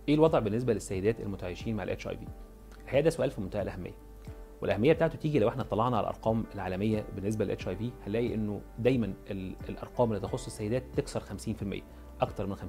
ايه الوضع بالنسبه للسيدات المتعايشين مع الاتش اي في الحقيقه ده سؤال في منتهى الاهميه والاهميه بتاعته تيجي لو احنا طلعنا على الارقام العالميه بالنسبه للاتش اي في هنلاقي انه دايما ال- الارقام اللي تخص السيدات تكسر 50% اكتر من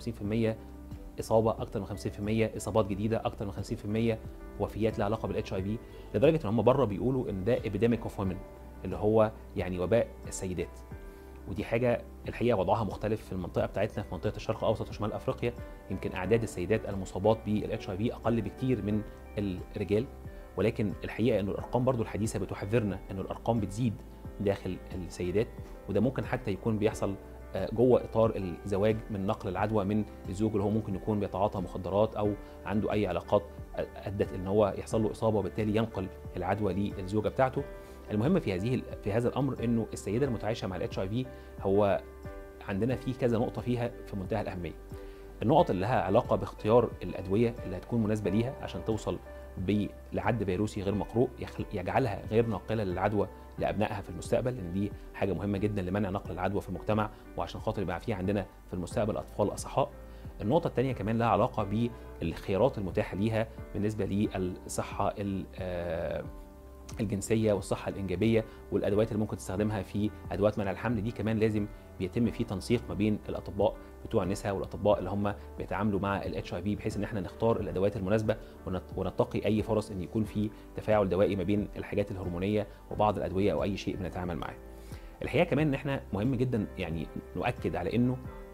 50% اصابه اكتر من 50% اصابات جديده اكتر من 50% وفيات لها علاقه بالاتش اي في لدرجه ان هم بره بيقولوا ان ده ابيديميك اوف وومن اللي هو يعني وباء السيدات ودي حاجه الحقيقه وضعها مختلف في المنطقه بتاعتنا في منطقه الشرق الاوسط وشمال افريقيا يمكن اعداد السيدات المصابات بالاتش اي في اقل بكتير من الرجال ولكن الحقيقه انه الارقام برضو الحديثه بتحذرنا انه الارقام بتزيد داخل السيدات وده ممكن حتى يكون بيحصل آه، جوه اطار الزواج من نقل العدوى من الزوج اللي هو ممكن يكون بيتعاطى مخدرات او عنده اي علاقات ادت ان هو يحصل له اصابه وبالتالي ينقل العدوى للزوجه بتاعته المهم في هذه في هذا الامر انه السيده المتعايشه مع الاتش اي في هو عندنا في كذا نقطه فيها في منتهى الاهميه النقط اللي لها علاقه باختيار الادويه اللي هتكون مناسبه ليها عشان توصل ب- لعد فيروسي غير مقروء يخل- يجعلها غير ناقله للعدوى لابنائها في المستقبل لان دي حاجه مهمه جدا لمنع نقل العدوى في المجتمع وعشان خاطر يبقى في عندنا في المستقبل اطفال اصحاء النقطة الثانية كمان لها علاقة بالخيارات المتاحة ليها بالنسبة للصحة ال- آه، الجنسية والصحة الإنجابية والأدوات اللي ممكن تستخدمها في أدوات منع الحمل دي كمان لازم بيتم فيه تنسيق ما بين الأطباء بتوع النساء والأطباء اللي هم بيتعاملوا مع الاتش اي في بحيث إن احنا نختار الأدوات المناسبة ونت- ونتقي أي فرص إن يكون في تفاعل دوائي ما بين الحاجات الهرمونية وبعض الأدوية أو أي شيء بنتعامل معاه. الحقيقة كمان إن احنا مهم جدا يعني نؤكد على إنه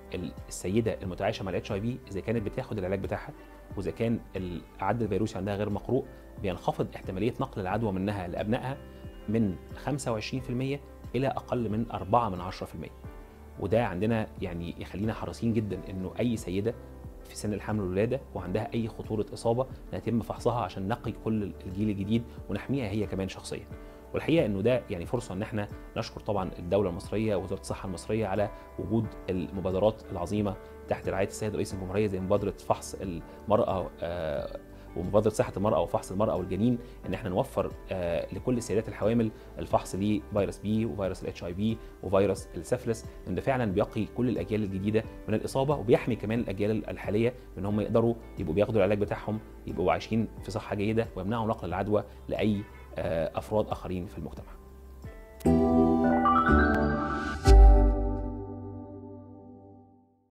السيده المتعايشه مع الاتش اي في اذا كانت بتاخد العلاج بتاعها واذا كان العد الفيروسي عندها غير مقروء بينخفض احتماليه نقل العدوى منها لابنائها من 25% الى اقل من 4 من 10% وده عندنا يعني يخلينا حريصين جدا انه اي سيده في سن الحمل والولاده وعندها اي خطوره اصابه يتم فحصها عشان نقي كل الجيل الجديد ونحميها هي كمان شخصيا والحقيقه انه ده يعني فرصه ان احنا نشكر طبعا الدوله المصريه ووزاره الصحه المصريه على وجود المبادرات العظيمه تحت رعايه السيد رئيس الجمهوريه زي مبادره فحص المراه آه، ومبادره صحه المراه وفحص المراه والجنين ان احنا نوفر آه، لكل السيدات الحوامل الفحص لفيروس بي وفيروس الاتش اي في وفيروس السفلس لان ده فعلا بيقي كل الاجيال الجديده من الاصابه وبيحمي كمان الاجيال الحاليه ان هم يقدروا يبقوا بياخدوا العلاج بتاعهم يبقوا عايشين في صحه جيده ويمنعوا نقل العدوى لاي آه، افراد اخرين في المجتمع